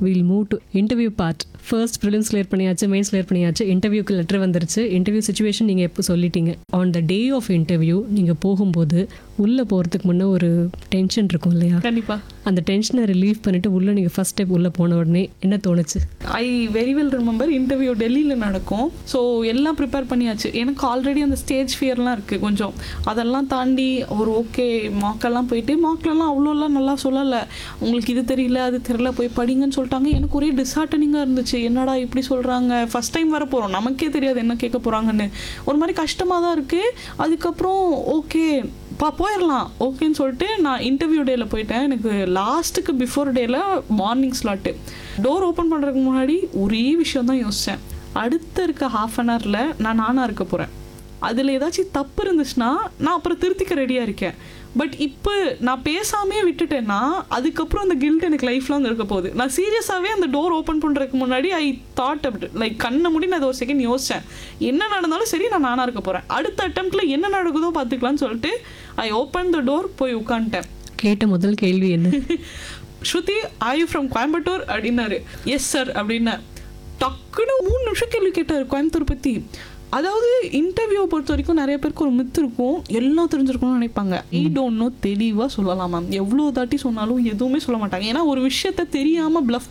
will move to interview part first prelims clear பண்ணியாச்சு mains clear பண்ணியாச்சு இன்டர்வியூக்கு letter வந்துருச்சு இன்டர்வியூ சுச்சுவேஷன் நீங்கள் எப்போ சொல்லிட்டீங்க on the day of interview நீங்கள் போகும்போது உள்ளே போகிறதுக்கு முன்னே ஒரு டென்ஷன் இருக்கும் இல்லையா கண்டிப்பா அந்த டென்ஷனை ரிலீவ் பண்ணிட்டு உள்ளே நீங்கள் ஃபர்ஸ்ட் ஸ்டெப் உள்ளே போன உடனே என்ன தோணுச்சு I very well remember interview டெல்லியில் நடக்கும் ஸோ எல்லாம் ப்ரிப்பேர் பண்ணியாச்சு எனக்கு ஆல்ரெடி அந்த ஸ்டேஜ் ஃபியர்லாம் இருக்குது கொஞ்சம் அதெல்லாம் தாண்டி ஒரு ஓகே மாக்கெல்லாம் போயிட்டு மார்க்லலாம் அவ்வளோலாம் நல்லா சொல்லலை உங்களுக்கு இது தெரியல அது தெரியல போய் படிங்கன்னு சொல்லிட்டாங்க எனக்கு ஒரே டிஸ்ஹார்டனிங்காக இருந்துச்சு என்னடா இப்படி சொல்கிறாங்க ஃபஸ்ட் டைம் வர போகிறோம் நமக்கே தெரியாது என்ன கேட்க போகிறாங்கன்னு ஒரு மாதிரி கஷ்டமாக தான் இருக்குது அதுக்கப்புறம் ஓகே பா போயிடலாம் ஓகேன்னு சொல்லிட்டு நான் இன்டர்வியூ டேல போயிட்டேன் எனக்கு லாஸ்ட்டுக்கு பிஃபோர் டேல மார்னிங் ஸ்லாட்டு டோர் ஓப்பன் பண்ணுறதுக்கு முன்னாடி ஒரே விஷயம் தான் யோசித்தேன் அடுத்த இருக்க ஹாஃப் அன் ஹவரில் நான் நானாக இருக்க போகிறேன் அதில் ஏதாச்சும் தப்பு இருந்துச்சுன்னா நான் அப்புறம் திருத்திக்க ரெடியாக இருக்கேன் பட் இப்போ நான் பேசாமே விட்டுட்டேன்னா அதுக்கப்புறம் அந்த கில்ட் எனக்கு லைஃப் லாங் இருக்க போகுது நான் சீரியஸாகவே அந்த டோர் ஓப்பன் பண்ணுறதுக்கு முன்னாடி ஐ தாட் அப்படி லைக் கண்ணை மூடி நான் அதை ஒரு செகண்ட் யோசித்தேன் என்ன நடந்தாலும் சரி நான் நானாக இருக்க போகிறேன் அடுத்த அட்டம்ப்டில் என்ன நடக்குதோ பார்த்துக்கலாம்னு சொல்லிட்டு ஐ ஓப்பன் த டோர் போய் உட்காந்துட்டேன் கேட்ட முதல் கேள்வி என்ன Shruti are you from Coimbatore அப்படின்னாரு எஸ் சார் அப்படின்னேன் டக்குன்னு மூணு நிமிஷம் கேள்வி கேட்டார் கோயம்புத்தூர் பற்றி அதாவது இன்டர்வியூவை பொறுத்த வரைக்கும் நிறைய பேருக்கு ஒரு மித்து இருக்கும் எல்லாம் தெரிஞ்சிருக்கணும்னு நினைப்பாங்க ஈ டோன்ட் நோ தெளிவாக சொல்லலாம் மேம் எவ்வளோ தாட்டி சொன்னாலும் எதுவுமே சொல்ல மாட்டாங்க ஏன்னா ஒரு விஷயத்த தெரியாமல் ப்ளஃப்